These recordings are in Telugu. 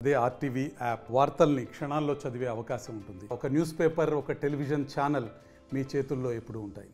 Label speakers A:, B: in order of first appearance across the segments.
A: అదే ఆర్టీవీ యాప్ వార్తల్ని క్షణాల్లో చదివే అవకాశం ఉంటుంది ఒక న్యూస్ పేపర్ ఒక టెలివిజన్ ఛానల్ మీ చేతుల్లో ఎప్పుడూ ఉంటాయి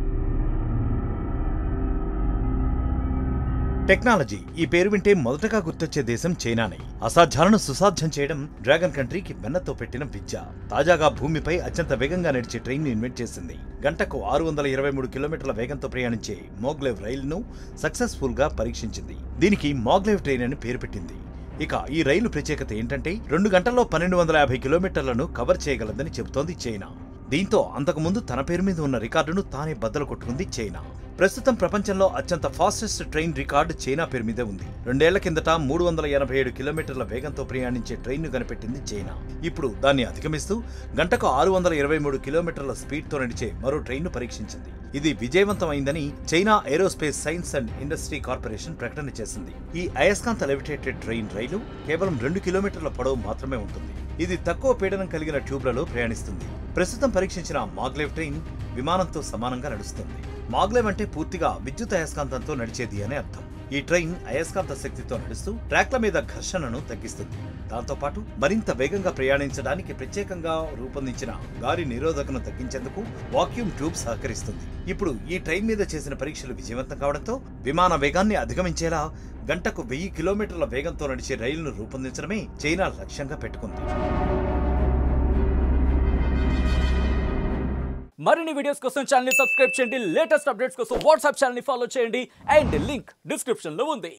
B: టెక్నాలజీ ఈ పేరు వింటే మొదటగా గుర్తొచ్చే దేశం చైనానే అసాధ్యాలను సుసాధ్యం చేయడం డ్రాగన్ కంట్రీకి వెన్నతో పెట్టిన విద్య తాజాగా భూమిపై అత్యంత వేగంగా నడిచే ట్రైన్ ఇన్వెంట్ చేసింది గంటకు ఆరు వందల ఇరవై మూడు కిలోమీటర్ల వేగంతో ప్రయాణించే మోగ్లేవ్ రైలును సక్సెస్ఫుల్ గా పరీక్షించింది దీనికి మోగ్లేవ్ ట్రైన్ అని పేరు పెట్టింది ఇక ఈ రైలు ప్రత్యేకత ఏంటంటే రెండు గంటల్లో పన్నెండు వందల యాభై కిలోమీటర్లను కవర్ చేయగలదని చెబుతోంది చైనా దీంతో అంతకుముందు తన పేరు మీద ఉన్న రికార్డును తానే బద్దలు కొట్టుకుంది చైనా ప్రస్తుతం ప్రపంచంలో అత్యంత ఫాస్టెస్ట్ ట్రైన్ రికార్డు చైనా పేరు మీదే ఉంది రెండేళ్ల కిందట మూడు వందల ఎనభై ఏడు కిలోమీటర్ల వేగంతో ప్రయాణించే ట్రైన్ను కనిపెట్టింది చైనా ఇప్పుడు దాన్ని అధిగమిస్తూ గంటకు ఆరు వందల ఇరవై మూడు కిలోమీటర్ల స్పీడ్తో నడిచే మరో ట్రైన్ను పరీక్షించింది ఇది విజయవంతమైందని China aerospace science and industry corporation ప్రకటన చేసింది ఈ అయస్కాంత లెవిటేటెడ్ ట్రైన్ రైలు కేవలం రెండు కిలోమీటర్ల పొడవు మాత్రమే ఉంటుంది ఇది తక్కువ పీడనం కలిగిన ట్యూబ్లలో ప్రయాణిస్తుంది ప్రస్తుతం పరీక్షించిన మాగ్లేవ్ ట్రైన్ విమానంతో సమానంగా నడుస్తుంది మాగ్లేవ్ అంటే పూర్తిగా విద్యుత్ అయస్కాంతంతో నడిచేది అనే అర్థం ఈ ట్రైన్ అయస్కాంత శక్తితో నడుస్తూ ట్రాక్ల మీద ఘర్షణను తగ్గిస్తుంది దాంతో పాటు మరింత వేగంగా ప్రయాణించడానికి ప్రత్యేకంగా రూపొందించిన గాలి నిరోధకను తగ్గించేందుకు వాక్యూమ్ ట్యూబ్ సహకరిస్తుంది ఇప్పుడు ఈ ట్రైన్ మీద చేసిన పరీక్షలు విజయవంతం కావడంతో విమాన వేగాన్ని అధిగమించేలా గంటకు వెయ్యి కిలోమీటర్ల వేగంతో నడిచే రైలును రూపొందించడమే చైనా లక్ష్యంగా పెట్టుకుంది
C: మరిన్ని వీడియోస్ కోసం ఛానల్ సబ్స్క్రైబ్ చేయండి లేటెస్ట్ అప్డేట్స్ కోసం వాట్సాప్ ఛానల్ ఫాలో చేయండి అండ్ లింక్ డిస్క్రిప్షన్ లో ఉంది